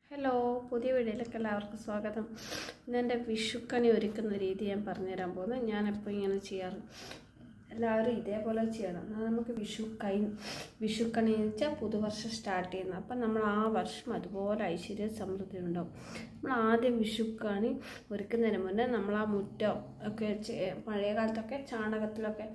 Hello പുതിയ വീഡിയോയിലേക്ക് എല്ലാവർക്കും സ്വാഗതം ഇന്ന് എൻ്റെ വിഷുക്കണി ഒരുക്കുന്ന രീതി ഞാൻ പറഞ്ഞുതരാൻ പോകുന്നത് ഞാനെപ്പോൾ ഇങ്ങനെ ചെയ്യാറ് എല്ലാവരും ഇതേപോലെ ചെയ്യണം എന്നാൽ നമുക്ക് വിഷു കൈ വിഷുക്കണി എന്ന് വെച്ചാൽ പുതുവർഷം സ്റ്റാർട്ട് ചെയ്യുന്നത് അപ്പം നമ്മൾ ആ വർഷം അതുപോലെ ഐശ്വര്യ സമൃദ്ധി ഉണ്ടാവും നമ്മൾ ആദ്യം വിഷുക്കണി ഒരുക്കുന്നതിന് മുന്നേ നമ്മൾ ആ മുറ്റം ഒക്കെ ചെ- പഴയ കാലത്തൊക്കെ ചാണകത്തിലൊക്കെ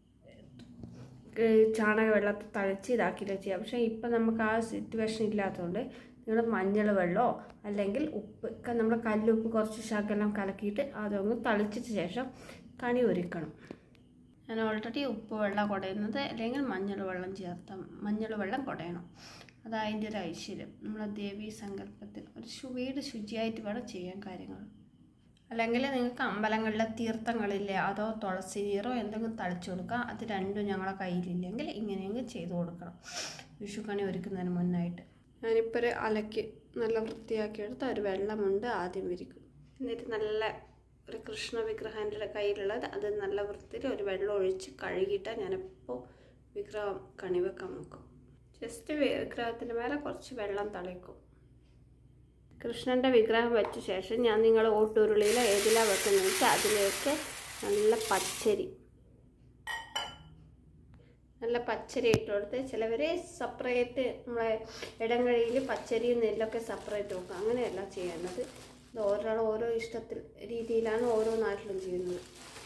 ചാണക വെള്ളത്തിൽ തളിച്ച് ഇതാക്കിയില്ല ചെയ്യാം പക്ഷേ ഇപ്പം നമുക്ക് ആ സിറ്റുവേഷൻ ഇല്ലാത്തതുകൊണ്ട് നിങ്ങൾ മഞ്ഞൾ വെള്ളമോ അല്ലെങ്കിൽ ഉപ്പ് ഒക്കെ നമ്മൾ കല്ലുപ്പ് കുറച്ച് ശകലം കലക്കിയിട്ട് അതൊന്ന് തളിച്ചിട്ട് ശേഷം കണി ഒരുക്കണം ഞാൻ ഓൾറെഡി ഉപ്പ് വെള്ളം കുടയുന്നത് അല്ലെങ്കിൽ മഞ്ഞൾ വെള്ളം ചേർത്ത മഞ്ഞൾ വെള്ളം കുടയണം അത് അതിൻ്റെ ഒരു ഐശ്വര്യം നമ്മളെ ദേവീ സങ്കല്പത്തിൽ ഒരു ശു വീട് ശുചിയായിട്ട് വേണം ചെയ്യാൻ കാര്യങ്ങൾ അല്ലെങ്കിൽ നിങ്ങൾക്ക് അമ്പലങ്ങളിലെ തീർത്ഥങ്ങളില്ലേ അതോ തുളസി നീറോ എന്തെങ്കിലും തളിച്ചു കൊടുക്കുക അത് രണ്ടും ഞങ്ങളെ കയ്യിലില്ലെങ്കിൽ ഇങ്ങനെയെങ്കിലും ചെയ്തു കൊടുക്കണം വിഷുക്കണി ഒരുക്കുന്നതിന് മുന്നായിട്ട് ഞാനിപ്പോൾ ഒരു അലക്കി നല്ല വൃത്തിയാക്കി എടുത്ത് ഒരു വെള്ളമുണ്ട് ആദ്യം വിരിക്കും എന്നിട്ട് നല്ല ഒരു കൃഷ്ണ വിഗ്രഹം എൻ്റെ കയ്യിലുള്ളത് അത് നല്ല വൃത്തിയിൽ ഒരു വെള്ളം ഒഴിച്ച് കഴുകിയിട്ട് ഞാനെപ്പോൾ വിഗ്രഹം കണി വെക്കാൻ നോക്കും ജസ്റ്റ് വിഗ്രഹത്തിന് മേലെ കുറച്ച് വെള്ളം തളിക്കും കൃഷ്ണൻ്റെ വിഗ്രഹം വെച്ച ശേഷം ഞാൻ നിങ്ങൾ ഓട്ടുരുളിയിലോ ഏതിലാണ് വെക്കുന്നത് വെച്ചാൽ അതിലേക്ക് നല്ല പച്ചരി നല്ല പച്ചരി ഇട്ട് കൊടുത്ത് ചിലവർ സെപ്പറേറ്റ് നമ്മളെ ഇടങ്ങഴിയിൽ പച്ചരിയും നെല്ലൊക്കെ സെപ്പറേറ്റ് വെക്കും അങ്ങനെയല്ല ചെയ്യുന്നത് ഇത് ഓരോ ഓരോ ഇഷ്ടത്തിൽ രീതിയിലാണ് ഓരോ നാട്ടിലും ചെയ്യുന്നത്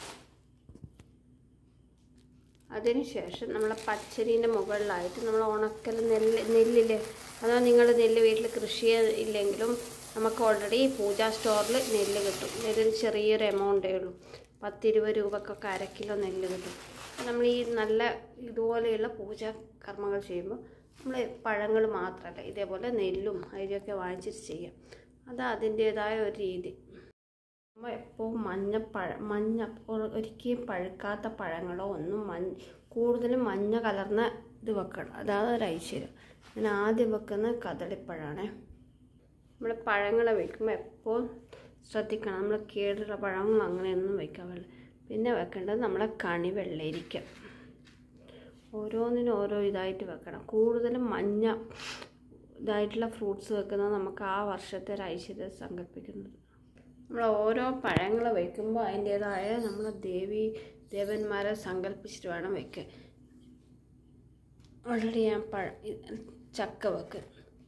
അതിനുശേഷം നമ്മൾ പച്ചരീൻ്റെ മുകളിലായിട്ട് നമ്മൾ ഉണക്കൽ നെല്ല് നെല്ലില്ലേ അതാ നിങ്ങൾ നെല്ല് വീട്ടിൽ കൃഷി ഇല്ലെങ്കിലും നമുക്ക് ഓൾറെഡി പൂജാ സ്റ്റോറിൽ നെല്ല് കിട്ടും നെല്ലിന് ചെറിയൊരു എമൗണ്ടേ ഉള്ളൂ പത്തിരുപത് രൂപക്കൊക്കെ അര കിലോ നെല്ല് കിട്ടും അപ്പോൾ നമ്മൾ ഈ നല്ല ഇതുപോലെയുള്ള പൂജാ കർമ്മങ്ങൾ ചെയ്യുമ്പോൾ നമ്മൾ പഴങ്ങൾ മാത്രമല്ല ഇതേപോലെ നെല്ലും അരിയൊക്കെ വാങ്ങിച്ചിട്ട് ചെയ്യാം അത് അതിൻ്റേതായ ഒരു രീതി നമ്മൾ എപ്പോഴും മഞ്ഞപ്പഴ മഞ്ഞ ഒ- ഒരിക്കലും പഴുക്കാത്ത പഴങ്ങളോ ഒന്നും മഞ്ഞ കൂടുതലും മഞ്ഞ കലർന്ന ഇത് വെക്കണം അതാണ് ഒരു ഐശ്വര്യം ഞാൻ ആദ്യം വെക്കുന്ന കദളിപ്പഴമാണ് നമ്മൾ പഴങ്ങളെ വയ്ക്കുമ്പോൾ എപ്പോഴും ശ്രദ്ധിക്കണം നമ്മൾ കേടുള്ള പഴങ്ങൾ അങ്ങനെയൊന്നും വയ്ക്കാൻ പാടില്ല പിന്നെ വെക്കേണ്ടത് നമ്മളെ കണി വെള്ളരിക്ക ഓരോന്നിനും ഓരോ ഇതായിട്ട് വെക്കണം കൂടുതലും മഞ്ഞ ഇതായിട്ടുള്ള ഫ്രൂട്ട്സ് വെക്കുന്നത് നമുക്ക് ആ വർഷത്തെ ഒരു ഐശ്വര്യം സങ്കല്പിക്കുന്നത് നമ്മൾ ഓരോ പഴങ്ങൾ വയ്ക്കുമ്പോൾ അതിൻ്റേതായ നമ്മൾ ദേവി ദേവന്മാരെ സങ്കല്പിച്ചിട്ട് വേണം വയ്ക്കാൻ ഓൾറെഡി ഞാൻ പഴ ചക്ക വെക്ക്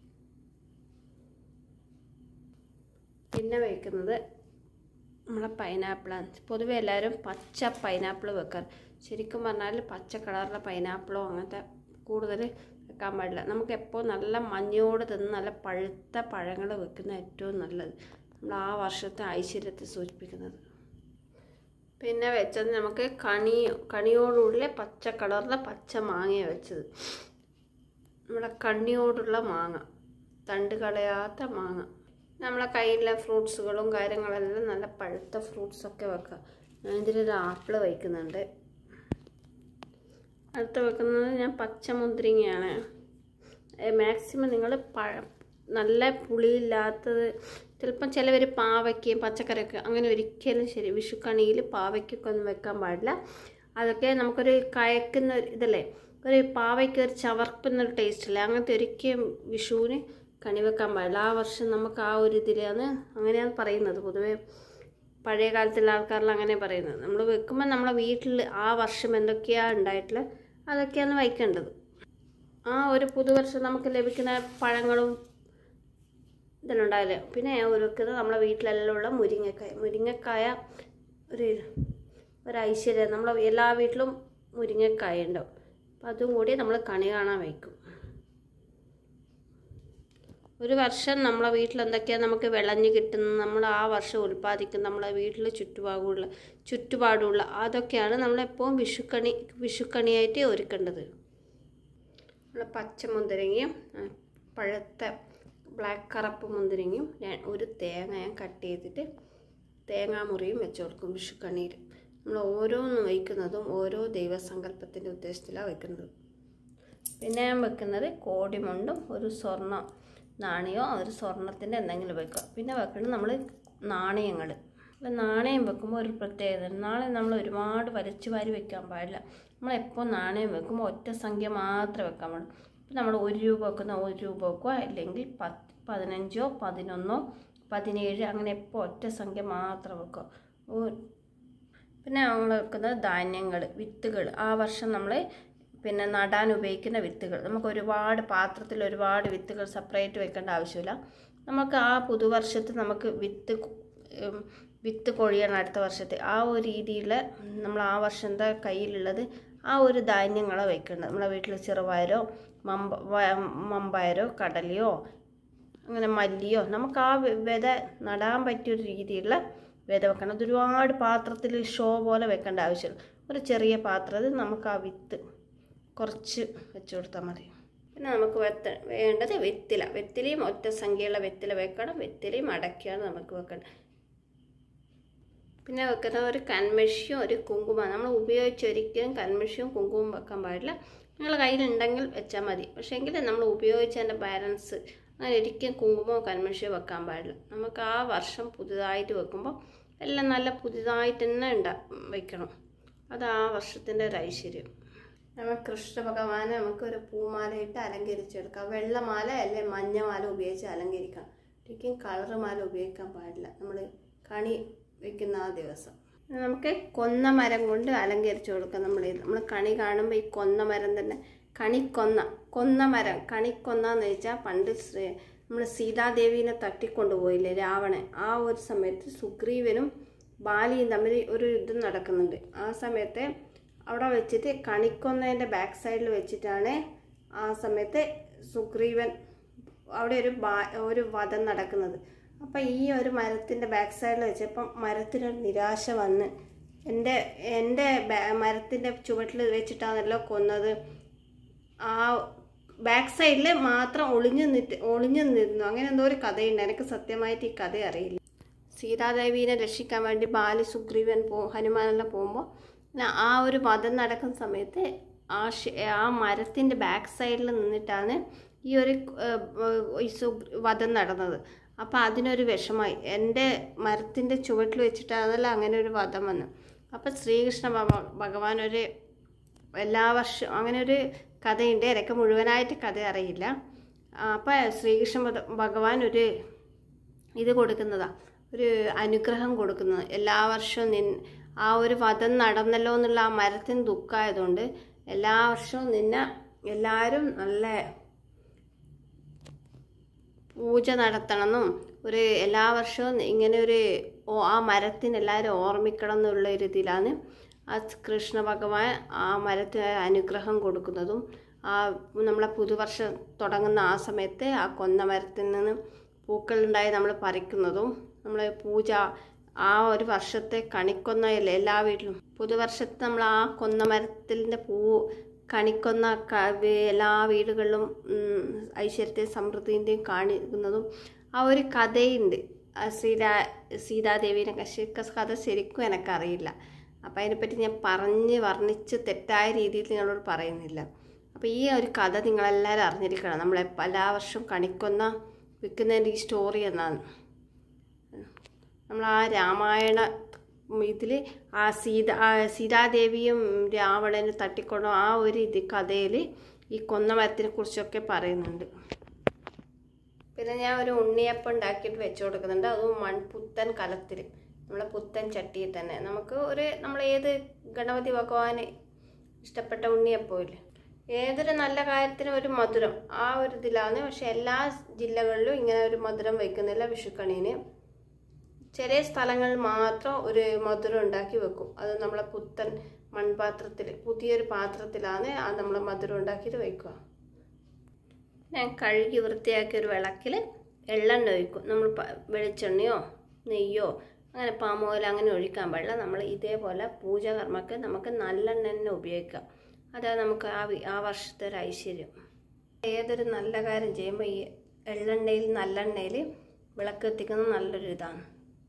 പിന്നെ വയ്ക്കുന്നത് നമ്മളെ പൈനാപ്പിളാണ് പൊതുവെ എല്ലാവരും പച്ച പൈനാപ്പിൾ വെക്കാറ് ശരിക്കും പറഞ്ഞാൽ പച്ച കളറിലെ പൈനാപ്പിളോ അങ്ങനത്തെ കൂടുതൽ വെക്കാൻ പാടില്ല നമുക്ക് എപ്പോൾ നല്ല മഞ്ഞയോട് തിന്ന് നല്ല പഴുത്ത പഴങ്ങൾ വെക്കുന്ന ഏറ്റവും നല്ലത് നമ്മൾ ആ വർഷത്തെ ഐശ്വര്യത്തെ സൂചിപ്പിക്കുന്നത് പിന്നെ വെച്ചത് നമുക്ക് കണി കണിയോടുള്ള പച്ച കളറിലെ പച്ച മാങ്ങയാണ് വെച്ചത് നമ്മുടെ കണ്ണിയോടുള്ള മാങ്ങ തണ്ട് കളയാത്ത മാങ്ങ നമ്മളെ കയ്യിലെ ഫ്രൂട്ട്സുകളും കാര്യങ്ങളെല്ലാം നല്ല പഴുത്ത ഫ്രൂട്ട്സൊക്കെ വെക്കുക ഞാൻ ഇതിലൊരു ആപ്പിൾ വയ്ക്കുന്നുണ്ട് അടുത്ത് വെക്കുന്നത് ഞാൻ പച്ചമുന്തിരിങ്ങയാണ് മാക്സിമം നിങ്ങൾ പഴ നല്ല പുളിയില്ലാത്തത് ചിലപ്പം ചിലവർ പാവയ്ക്കയും പച്ചക്കറിയൊക്കെ അങ്ങനെ ഒരിക്കലും ശരി വിഷുക്കണിയിൽ പാവയ്ക്കൊക്കെ ഒന്നും വെക്കാൻ പാടില്ല അതൊക്കെ നമുക്കൊരു കയക്കുന്ന ഒരു ഇതല്ലേ ഒരു പാവയ്ക്ക് ഒരു ചവർക്കുന്ന ടേസ്റ്റ് അല്ലേ അങ്ങനത്തെ ഒരിക്കലും വിഷുവിന് കണി വെക്കാൻ പാടില്ല ആ വർഷം നമുക്ക് ആ ഒരു ഇതിലാണ് അങ്ങനെയാണ് പറയുന്നത് പൊതുവേ പഴയ കാലത്തുള്ള ആൾക്കാരെല്ലാം അങ്ങനെ പറയുന്നത് നമ്മൾ വെക്കുമ്പോൾ നമ്മളെ വീട്ടിൽ ആ വർഷം എന്തൊക്കെയാണ് ഉണ്ടായിട്ടുള്ളത് അതൊക്കെയാണ് വയ്ക്കേണ്ടത് ആ ഒരു പുതുവർഷം നമുക്ക് ലഭിക്കുന്ന പഴങ്ങളും ഇതെല്ലാം ഉണ്ടാവില്ലേ പിന്നെ ഞാൻ ഒരുക്കുന്നത് നമ്മളെ വീട്ടിലെല്ലാം ഉള്ള മുരിങ്ങക്കായ മുരിങ്ങക്കായ ഒരു ഒരു ഐശ്വര്യം നമ്മളെ എല്ലാ വീട്ടിലും മുരിങ്ങക്കായ ഉണ്ടാവും അപ്പം അതും കൂടി നമ്മൾ കണി കാണാൻ വയ്ക്കും ഒരു വർഷം നമ്മളെ വീട്ടിൽ എന്തൊക്കെയാണ് നമുക്ക് വിളഞ്ഞ് കിട്ടുന്നത് നമ്മൾ ആ വർഷം ഉൽപ്പാദിക്കുന്ന നമ്മളെ വീട്ടിൽ ചുറ്റുപാടുള്ള ചുറ്റുപാടുള്ള അതൊക്കെയാണ് നമ്മളെപ്പോഴും വിഷുക്കണി വിഷുക്കണിയായിട്ട് ഒരുക്കേണ്ടത് നമ്മൾ പച്ച മുന്തിരിങ്ങയും ആ, പഴുത്ത ബ്ലാക്ക് കറുപ്പ് മുന്തിരിങ്ങയും ഞാൻ ഒരു തേങ്ങ ഞാൻ കട്ട് ചെയ്തിട്ട് തേങ്ങാമുറിയും വെച്ച് കൊടുക്കും വിഷുക്കണിയിൽ നമ്മൾ ഓരോന്നും വയ്ക്കുന്നതും ഓരോ ദൈവസങ്കല്പത്തിൻ്റെ ഉദ്ദേശത്തിലാണ് വയ്ക്കുന്നത് പിന്നെ ഞാൻ വെക്കുന്നത് കോടിമുണ്ടും ഒരു സ്വർണ്ണ നാണയോ ഒരു സ്വർണത്തിൻ്റെ എന്തെങ്കിലും വെക്കുക പിന്നെ വെക്കുന്നത് നമ്മൾ നാണയങ്ങൾ അപ്പോൾ നാണയം വെക്കുമ്പോൾ ഒരു പ്രത്യേകത ഉണ്ട്. നാണയം നമ്മൾ ഒരുപാട് വലിച്ചു വാരി വെക്കാൻ പാടില്ല നമ്മൾ എപ്പോൾ നാണയം വെക്കുമ്പോൾ ഒറ്റ സംഖ്യ മാത്രമേ വെക്കാൻ പാടുള്ളൂ ഇപ്പം നമ്മൾ ഒരു രൂപ വെക്കുന്ന ഒരു രൂപ വെക്കുക അല്ലെങ്കിൽ പത്ത് പതിനഞ്ചോ പതിനൊന്നോ പതിനേഴ് അങ്ങനെ എപ്പോൾ ഒറ്റ സംഖ്യ മാത്രം വെക്കുക ഓ- പിന്നെ നമ്മൾ വെക്കുന്നത് ധാന്യങ്ങൾ വിത്തുകൾ ആ വർഷം നമ്മൾ പിന്നെ നടാൻ ഉപയോഗിക്കുന്ന വിത്തുകൾ നമുക്ക് ഒരുപാട് പാത്രത്തിൽ ഒരുപാട് വിത്തുകൾ സെപ്പറേറ്റ് വെക്കേണ്ട ആവശ്യമില്ല നമുക്ക് ആ പുതുവർഷത്ത് നമുക്ക് വിത്ത് കു- ഉം, വിത്ത് കൊഴിയണം അടുത്ത വർഷത്തെ ആ ഒരു രീതിയിൽ നമ്മൾ ആ വർഷത്തെ കയ്യിലുള്ളത് ആ ഒരു ധാന്യങ്ങളെ വെക്കേണ്ടത് നമ്മളെ വീട്ടിൽ ചെറുപയരോ മമ്പ വ- മമ്പയരോ കടലയോ അങ്ങനെ മല്ലിയോ നമുക്ക് ആ വെ- വിത നടാൻ പറ്റിയൊരു രീതിയിലുള്ള വിത വെക്കണം അത് ഒരുപാട് പാത്രത്തിൽ ഷോ പോലെ വെക്കേണ്ട ആവശ്യമില്ല ഒരു ചെറിയ പാത്രത്തിൽ നമുക്ക് ആ വിത്ത് കുറച്ച് വെച്ച് കൊടുത്താൽ മതി പിന്നെ നമുക്ക് വെത്ത വേണ്ടത് വെത്തില വെത്തിലയും ഒറ്റ സംഖ്യയുള്ള വെത്തില വെക്കണം വെത്തിലയും അടക്കിയാണ് നമുക്ക് വെക്കേണ്ടത് പിന്നെ വെക്കുന്ന ഒരു കൺമഷിയും ഒരു കുങ്കുമം നമ്മൾ ഉപയോഗിച്ച് ഒരിക്കലും കൺമഷിയും കുങ്കുമം വെക്കാൻ പാടില്ല നിങ്ങളുടെ കയ്യിലുണ്ടെങ്കിൽ വെച്ചാൽ മതി പക്ഷേ എങ്കിൽ നമ്മൾ ഉപയോഗിച്ചതിൻ്റെ ബാലൻസ് അങ്ങനെ ഒരിക്കലും കുങ്കുമമോ കൺമഷിയോ വെക്കാൻ പാടില്ല നമുക്ക് ആ വർഷം പുതുതായിട്ട് വെക്കുമ്പോൾ എല്ലാം നല്ല പുതുതായിട്ട് തന്നെ ഉണ്ടാ വെക്കണം അത് ആ വർഷത്തിൻ്റെ ഒരു ഐശ്വര്യം നമ്മൾ കൃഷ്ണ ഭഗവാനെ നമുക്ക് ഒരു പൂമാല ഇട്ട് അലങ്കരിച്ചെടുക്കാം വെള്ളമാല അല്ലെ മഞ്ഞമാല ഉപയോഗിച്ച് അലങ്കരിക്കാം ഒരിക്കലും കളറ് മാല ഉപയോഗിക്കാൻ പാടില്ല നമ്മൾ കണി വെക്കുന്ന ആ ദിവസം നമുക്ക് കൊന്ന മരം കൊണ്ട് അലങ്കരിച്ചു കൊടുക്കാം നമ്മൾ നമ്മൾ കണി കാണുമ്പോൾ ഈ കൊന്ന മരം തന്നെ കണിക്കൊന്ന കൊന്ന മരം കണിക്കൊന്ന എന്ന് വെച്ചാൽ പണ്ട് ശ്രീ നമ്മൾ സീതാദേവീനെ തട്ടിക്കൊണ്ടുപോയില്ലേ രാവണൻ ആ ഒരു സമയത്ത് സുഗ്രീവനും ബാലിയും തമ്മിൽ ഒരു യുദ്ധം നടക്കുന്നുണ്ട് ആ സമയത്ത് അവിടെ വെച്ചിട്ട് കണിക്കൊന്നതിൻ്റെ ബാക്ക് സൈഡിൽ വെച്ചിട്ടാണ് ആ സമയത്ത് സുഗ്രീവൻ അവിടെ ഒരു ബാ ഒരു വധം നടക്കുന്നത് അപ്പം ഈ ഒരു മരത്തിൻ്റെ ബാക്ക് സൈഡിൽ വെച്ചപ്പം മരത്തിനൊരു നിരാശ വന്ന് എൻ്റെ എൻ്റെ മരത്തിൻ്റെ ചുവട്ടിൽ വെച്ചിട്ടാണല്ലോ കൊന്നത് ആ ബാക്ക് സൈഡിൽ മാത്രം ഒളിഞ്ഞു നിറ്റ് ഒളിഞ്ഞു നിന്നു അങ്ങനെ എന്തോ ഒരു കഥയുണ്ട് എനിക്ക് സത്യമായിട്ട് ഈ കഥ അറിയില്ല സീതാദേവീനെ രക്ഷിക്കാൻ വേണ്ടി ബാലി സുഗ്രീവൻ പോ ഹനുമാനെല്ലാം പോകുമ്പോൾ ആ ഒരു വധം നടക്കുന്ന സമയത്ത് ആ ഷ- ആ മരത്തിൻ്റെ ബാക്ക് സൈഡിൽ നിന്നിട്ടാണ് ഈ ഒരു ഏഹ്, ഈ സുഗ് വധം നടന്നത് അപ്പം അതിനൊരു വിഷമായി എൻ്റെ മരത്തിൻ്റെ ചുവട്ടിൽ വെച്ചിട്ടാണല്ലോ അങ്ങനെ ഒരു വധം വന്നു അപ്പം ശ്രീകൃഷ്ണ ഭഗ- ഭഗവാൻ ഒരു എല്ലാ വർഷവും അങ്ങനെ ഒരു കഥയുണ്ട് എനിക്ക് മുഴുവനായിട്ട് കഥ അറിയില്ല അപ്പം ശ്രീകൃഷ്ണ ഭഗ- ഭഗവാൻ ഒരു ഇത് കൊടുക്കുന്നതാ ഒരു അനുഗ്രഹം കൊടുക്കുന്നത് എല്ലാ വർഷവും നിൻ ആ ഒരു വധം നടന്നല്ലോ എന്നുള്ള ആ മരത്തിന് ദുഃഖമായതുകൊണ്ട് എല്ലാ വർഷവും നിന്നെ എല്ലാവരും നല്ല പൂജ നടത്തണമെന്നും ഒരു എല്ലാ വർഷവും ഇങ്ങനെ ഒരു ഓ- ആ മരത്തിന് എല്ലാവരും ഓർമ്മിക്കണം എന്നുള്ള ഒരു ഇതിലാണ് ആ കൃഷ്ണ ഭഗവാൻ ആ മരത്തിന് അനുഗ്രഹം കൊടുക്കുന്നതും ആ നമ്മളെ പുതുവർഷം തുടങ്ങുന്ന ആ സമയത്ത് ആ കൊന്ന മരത്തിൽ നിന്ന് പൂക്കളുണ്ടായി നമ്മൾ പറിക്കുന്നതും നമ്മൾ പൂജ ആ ഒരു വർഷത്തെ കണിക്കൊന്നയല്ലേ എല്ലാ വീട്ടിലും പുതുവർഷത്ത് നമ്മൾ ആ കൊന്ന മരത്തിൻ്റെ പൂ കണിക്കൊന്ന ക- വേ- എല്ലാ വീടുകളിലും ഉം, ഐശ്വര്യത്തെയും സമൃദ്ധിൻ്റെയും കാണിക്കുന്നതും ആ ഒരു കഥയുണ്ട് ആ സീതാ സീതാദേവീനെ കശിക്ക കഥ ശരിക്കും എനിക്കറിയില്ല അപ്പം അതിനെപ്പറ്റി ഞാൻ പറഞ്ഞ് വർണ്ണിച്ച് തെറ്റായ രീതിയിൽ നിങ്ങളോട് പറയുന്നില്ല അപ്പോൾ ഈ ഒരു കഥ നിങ്ങളെല്ലാവരും അറിഞ്ഞിരിക്കണം നമ്മളെ എല്ലാ വർഷവും കണിക്കൊന്ന വിൽക്കുന്നതിൻ്റെ ഈ സ്റ്റോറി എന്നാണ് നമ്മൾ ആ രാമായണ ഇതിൽ ആ സീത ആ സീതാദേവിയും രാവണനും തട്ടിക്കൊണ്ടോ ആ ഒരു ഇത് കഥയിൽ ഈ കൊന്ന മരത്തിനെ കുറിച്ചൊക്കെ പറയുന്നുണ്ട് പിന്നെ ഞാൻ ഒരു ഉണ്ണിയപ്പം ഉണ്ടാക്കിയിട്ട് വെച്ച് കൊടുക്കുന്നുണ്ട് അതും മൺപുത്തൻ കലത്തിൽ നമ്മളെ പുത്തൻ ചട്ടിയിൽ തന്നെ നമുക്ക് ഒരു നമ്മൾ ഏത് ഗണപതി ഭഗവാന് ഇഷ്ടപ്പെട്ട ഉണ്ണിയപ്പമില്ലേ ഏതൊരു നല്ല കാര്യത്തിനും ഒരു മധുരം ആ ഒരു ഇതിലാണ് പക്ഷെ എല്ലാ ജില്ലകളിലും ഇങ്ങനെ ഒരു മധുരം വയ്ക്കുന്നില്ല വിഷുക്കണീന് ചില സ്ഥലങ്ങളിൽ മാത്രം ഒരു മധുരം ഉണ്ടാക്കി വെക്കും അത് നമ്മളെ പുത്തൻ മൺപാത്രത്തിൽ പുതിയൊരു പാത്രത്തിലാണ് ആ നമ്മൾ മധുരം ഉണ്ടാക്കിയിട്ട് വയ്ക്കുക ഞാൻ കഴുകി വൃത്തിയാക്കിയ ഒരു വിളക്കിൽ എള്ളെണ്ണ ഒഴിക്കും നമ്മൾ പ- വെളിച്ചെണ്ണയോ നെയ്യോ അങ്ങനെ പാം ഓയിൽ അങ്ങനെ ഒഴിക്കാൻ പാടില്ല നമ്മൾ ഇതേപോലെ പൂജകർമ്മക്ക് നമുക്ക് നല്ലെണ്ണ തന്നെ ഉപയോഗിക്കാം അതാണ് നമുക്ക് ആ വി- ആ വർഷത്തെ ഒരു ഐശ്വര്യം ഏതൊരു നല്ല കാര്യം ചെയ്യുമ്പോൾ ഈ എള്ളെണ്ണയിൽ നല്ലെണ്ണയിൽ വിളക്ക് എത്തിക്കുന്നത് നല്ലൊരു ഇതാണ്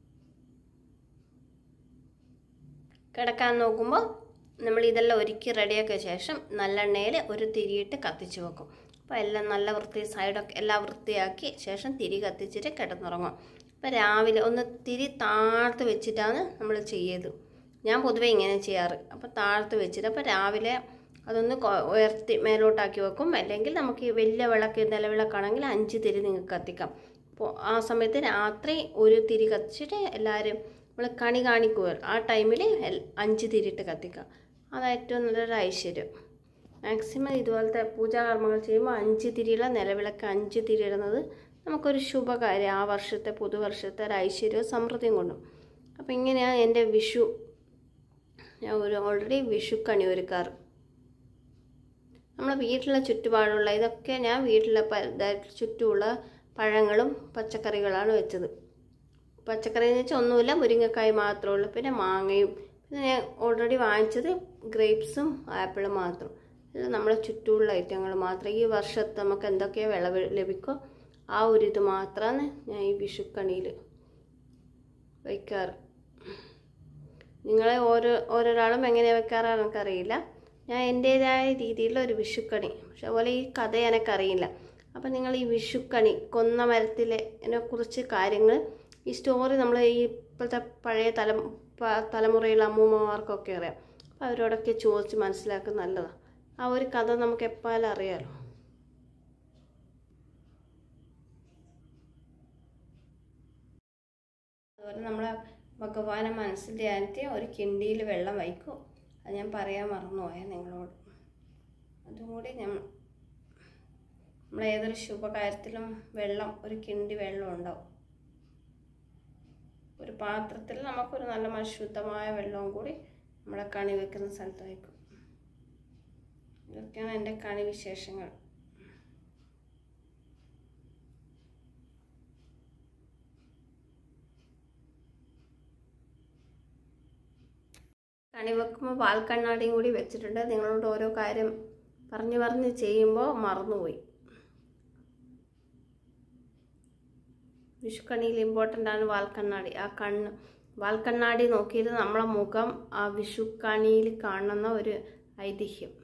കിടക്കാൻ നോക്കുമ്പോൾ നമ്മൾ ഇതെല്ലാം ഒരുക്കി റെഡിയാക്കിയ ശേഷം നല്ലെണ്ണയിൽ ഒരു തിരിയിട്ട് കത്തിച്ച് വെക്കും അപ്പോൾ എല്ലാം നല്ല വൃത്തി സൈഡൊക്കെ എല്ലാം വൃത്തിയാക്കി ശേഷം തിരി കത്തിച്ചിട്ട് കിടന്നുറങ്ങും അപ്പോൾ രാവിലെ ഒന്ന് തിരി താഴ്ത്ത് വെച്ചിട്ടാണ് നമ്മൾ ചെയ്യത് ഞാൻ പൊതുവേ ഇങ്ങനെ ചെയ്യാറ് അപ്പോൾ താഴ്ത്ത് വെച്ചിട്ട് അപ്പോൾ രാവിലെ അതൊന്ന് കൊ- ഉയർത്തി മേലോട്ടാക്കി വെക്കും അല്ലെങ്കിൽ നമുക്ക് ഈ വലിയ വിളക്ക് നിലവിളക്കാണെങ്കിൽ അഞ്ച് തിരി നിങ്ങൾക്ക് കത്തിക്കാം അപ്പോൾ ആ സമയത്ത് രാത്രി ഒരു തിരി കത്തിച്ചിട്ട് എല്ലാവരും നമ്മൾ കണി കാണിക്കുമല്ലോ ആ ടൈമിൽ അഞ്ച് തിരിയിട്ട് കത്തിക്കുക അതാണ് ഏറ്റവും നല്ലൊരു ഐശ്വര്യം മാക്സിമം ഇതുപോലത്തെ പൂജാകർമ്മങ്ങൾ ചെയ്യുമ്പോൾ അഞ്ച് തിരിയുള്ള നിലവിളക്ക് അഞ്ച് തിരി ഇടുന്നത് നമുക്കൊരു ശുഭകാര്യം ആ വർഷത്തെ പുതുവർഷത്തെ ഒരു ഐശ്വര്യവും സമൃദ്ധിയും കൊണ്ടും അപ്പോൾ ഇങ്ങനെയാണ് എൻ്റെ വിഷു ഞാൻ ഒരു ഓൾറെഡി വിഷു കണി ഒരുക്കാറ് നമ്മളെ വീട്ടിലെ ചുറ്റുപാടുള്ള ഇതൊക്കെ ഞാൻ വീട്ടിലെ പ- ഇതായിട്ട് ചുറ്റുമുള്ള പഴങ്ങളും പച്ചക്കറികളാണ് വെച്ചത് പച്ചക്കറി എന്ന് വെച്ചാൽ ഒന്നുമില്ല മുരിങ്ങക്കായ് മാത്രമേ ഉള്ളൂ പിന്നെ മാങ്ങയും പിന്നെ ഞാൻ ഓൾറെഡി വാങ്ങിച്ചത് ഗ്രേപ്സും ആപ്പിളും മാത്രം ഇത് നമ്മളെ ചുറ്റുമുള്ള ഐറ്റങ്ങൾ മാത്രം ഈ വർഷത്തെ നമുക്ക് എന്തൊക്കെ വിളവ് ലഭിക്കോ ആ ഒരു ഇത് മാത്രമാണ് ഞാൻ ഈ വിഷുക്കണിയിൽ വയ്ക്കാറ് നിങ്ങളെ ഓരോ ഓരോരാളും എങ്ങനെ വെക്കാറാണ് എനിക്കറിയില്ല ഞാൻ എൻ്റേതായ രീതിയിലുള്ള ഒരു വിഷുക്കണി പക്ഷെ അതുപോലെ ഈ കഥ എനിക്കറിയില്ല അപ്പം നിങ്ങൾ ഈ വിഷുക്കണി കൊന്ന മരത്തിലെ കുറിച്ച് കാര്യങ്ങൾ ഈ സ്റ്റോറി നമ്മൾ ഈ ഇപ്പോഴത്തെ പഴയ തല പ- തലമുറയിലെ അമ്മൂമ്മമാർക്കൊക്കെ അറിയാം അപ്പോൾ അവരോടൊക്കെ ചോദിച്ച് മനസ്സിലാക്കുന്നത് നല്ലതാണ് ആ ഒരു കഥ നമുക്ക് എപ്പോഴും അറിയാമല്ലോ അതുപോലെ നമ്മൾ ഭഗവാനെ മനസ്സിൽ ധ്യാനിച്ച് ഒരു കിണ്ടിയിൽ വെള്ളം വയ്ക്കും അത് ഞാൻ പറയാൻ മറന്നുപോയ നിങ്ങളോട് അതും കൂടി ഞാൻ നമ്മൾ ഏതൊരു ശുഭകാര്യത്തിലും വെള്ളം ഒരു കിണ്ടി വെള്ളം ഉണ്ടാവും ഒരു പാത്രത്തിൽ നമുക്കൊരു നല്ല മ- ശുദ്ധമായ വെള്ളവും കൂടി നമ്മളെ കണി വെക്കുന്ന സ്ഥലത്ത് വയ്ക്കും ഇതൊക്കെയാണ് എൻ്റെ കണി വിശേഷങ്ങൾ കണി വെക്കുമ്പോൾ പാൽക്കണ്ണാടിയും കൂടി വെച്ചിട്ടുണ്ട് നിങ്ങളോട് ഓരോ കാര്യം പറഞ്ഞു പറഞ്ഞ് ചെയ്യുമ്പോൾ മറന്നുപോയി വിഷുക്കണിയിൽ ഇമ്പോർട്ടൻ്റ് ആണ് വാൽക്കണ്ണാടി ആ കണ്ണ് വാൽക്കണ്ണാടി നോക്കിയിട്ട് നമ്മളെ മുഖം ആ വിഷുക്കണിയിൽ കാണുന്ന ഒരു ഐതിഹ്യം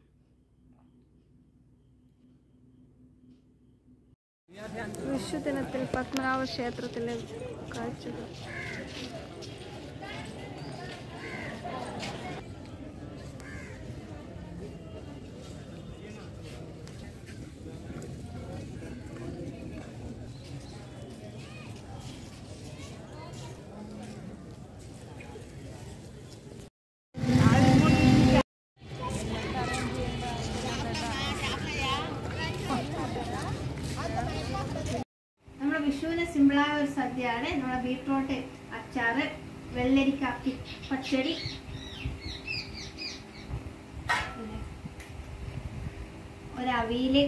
വിഷുദിനത്തിൽ പത്മനാഭ ക്ഷേത്രത്തിലെ കാഴ്ചകൾ നമ്മുടെ വിഷുവിന് സിമ്പിളായ ഒരു സദ്യയാണ് നമ്മുടെ ബീട്രൂട്ട് അച്ചാറ് വെള്ളരിക്ക പി- പച്ചടി പിന്നെ ഒരവിയില്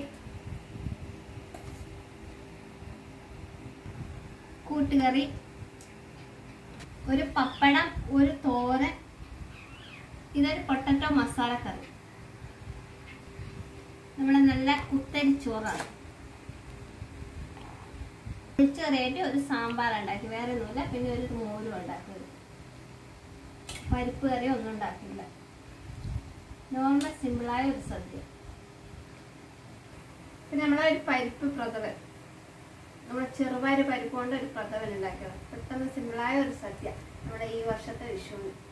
കൂട്ടുകറി ഒരു പപ്പടം ഒരു തോരൻ ഇതൊരു പൊട്ടറ്റോ മസാല കറി നമ്മുടെ നല്ല കുത്തരി ചോറാണ് ചെറിയായിട്ട് ഒരു സാമ്പാർ ഉണ്ടാക്കി വേറെ ഒന്നുമില്ല പിന്നെ ഒരു മോരും ഉണ്ടാക്കിയത് പരിപ്പ് കറി ഒന്നും ഉണ്ടാക്കില്ല നോർമൽ സിമ്പിളായ ഒരു സദ്യ പിന്നെ നമ്മളെ ഒരു പരിപ്പ് പ്രഥവൻ നമ്മുടെ ചെറുപയർ പരിപ്പ് കൊണ്ട് ഒരു പ്രഥവൻ ഉണ്ടാക്കിയത് പെട്ടെന്ന് സിമ്പിളായ ഒരു സദ്യ നമ്മുടെ ഈ വർഷത്തെ വിഷുവിന്